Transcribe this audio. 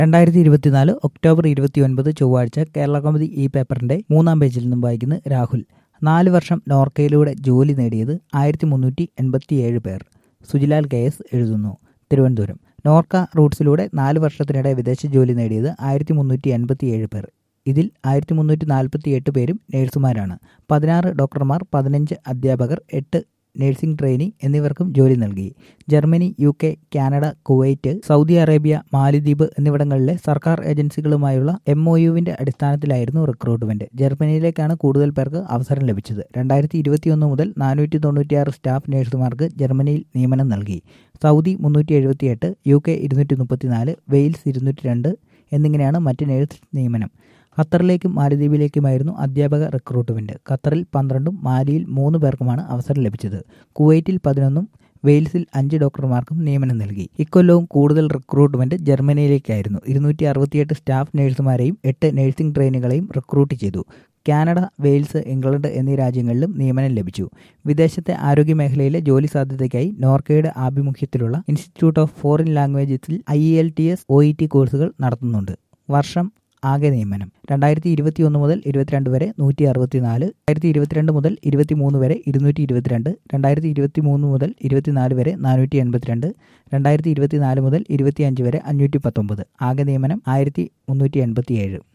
രണ്ടായിരത്തി ഇരുപത്തിനാല് ഒക്ടോബർ ഇരുപത്തിയൊൻപത് ചൊവ്വാഴ്ച കേരള കൗമുദി ഈ പേപ്പറിന്റെ മൂന്നാം പേജിൽ നിന്നും വായിക്കുന്ന രാഹുൽ നാല് വർഷം നോർക്കയിലൂടെ ജോലി നേടിയത് ആയിരത്തി മുന്നൂറ്റി എൺപത്തിയേഴ് പേർ സുജിലാൽ കെ എസ് എഴുതുന്നു തിരുവനന്തപുരം നോർക്ക റൂട്ട്സിലൂടെ നാല് വർഷത്തിനിടെ വിദേശ ജോലി നേടിയത് ആയിരത്തി മുന്നൂറ്റി എൺപത്തിയേഴ് പേർ ഇതിൽ ആയിരത്തി മുന്നൂറ്റി നാൽപ്പത്തി എട്ട് പേരും നേഴ്സുമാരാണ് പതിനാറ് ഡോക്ടർമാർ പതിനഞ്ച് അധ്യാപകർ എട്ട് നഴ്സിംഗ് ട്രെയിനി എന്നിവർക്കും ജോലി നൽകി Germany U K Canada Kuwait Saudi Arabia മാലിദ്വീപ് എന്നിവിടങ്ങളിലെ സർക്കാർ ഏജൻസികളുമായുള്ള എം ഒ യുവിന്റെ അടിസ്ഥാനത്തിലായിരുന്നു റിക്രൂട്ട്മെന്റ് ജർമ്മനിയിലേക്കാണ് കൂടുതൽ പേർക്ക് അവസരം ലഭിച്ചത് രണ്ടായിരത്തി ഇരുപത്തിയൊന്ന് മുതൽ നാനൂറ്റി തൊണ്ണൂറ്റിയാറ് സ്റ്റാഫ് നഴ്സുമാർക്ക് ജർമ്മനിയിൽ നിയമനം നൽകി സൗദി മുന്നൂറ്റി എഴുപത്തിയെട്ട് യു കെ ഇരുന്നൂറ്റി മുപ്പത്തിനാല് വെയിൽസ് ഇരുന്നൂറ്റി രണ്ട് എന്നിങ്ങനെയാണ് മറ്റ് നഴ്സ് നിയമനം ഖത്തറിലേക്കും മാലദ്വീപിലേക്കുമായിരുന്നു അധ്യാപക റിക്രൂട്ട്മെന്റ് ഖത്തറിൽ പന്ത്രണ്ടും മാലിയിൽ മൂന്ന് പേർക്കുമാണ് അവസരം ലഭിച്ചത് കുവൈറ്റിൽ പതിനൊന്നും വെയിൽസിൽ അഞ്ച് ഡോക്ടർമാർക്കും നിയമനം നൽകി ഇക്കൊല്ലവും കൂടുതൽ റിക്രൂട്ട്മെന്റ് ജർമ്മനിയിലേക്കായിരുന്നു ഇരുന്നൂറ്റി അറുപത്തിയെട്ട് സ്റ്റാഫ് നഴ്സുമാരെയും എട്ട് നഴ്സിംഗ് ട്രെയിനുകളെയും റിക്രൂട്ട് ചെയ്തു കാനഡ വെയിൽസ് ഇംഗ്ലണ്ട് എന്നീ രാജ്യങ്ങളിലും നിയമനം ലഭിച്ചു വിദേശത്തെ ആരോഗ്യ മേഖലയിലെ ജോലി സാധ്യതയ്ക്കായി നോർക്കയുടെ ആഭിമുഖ്യത്തിലുള്ള ഇൻസ്റ്റിറ്റ്യൂട്ട് ഓഫ് ഫോറിൻ ലാംഗ്വേജസിൽ I L T S O E T കോഴ്സുകൾ നടത്തുന്നുണ്ട് വർഷം ആകെ നിയമനം രണ്ടായിരത്തി ഇരുപത്തി ഒന്ന് മുതൽ ഇരുപത്തിരണ്ട് വരെ നൂറ്റി അറുപത്തിനാല് രണ്ടായിരത്തി ഇരുപത്തിരണ്ട് മുതൽ ഇരുപത്തിമൂന്ന് വരെ ഇരുന്നൂറ്റി ഇരുപത്തിരണ്ട് രണ്ടായിരത്തി ഇരുപത്തി മൂന്ന് മുതൽ ഇരുപത്തിനാല് വരെ നാനൂറ്റി എൺപത്തിരണ്ട് രണ്ടായിരത്തി ഇരുപത്തിനാല് മുതൽ ഇരുപത്തിയഞ്ച് വരെ അഞ്ഞൂറ്റി പത്തൊമ്പത് ആകെ നിയമനം ആയിരത്തി മുന്നൂറ്റി എൺപത്തിയേഴ്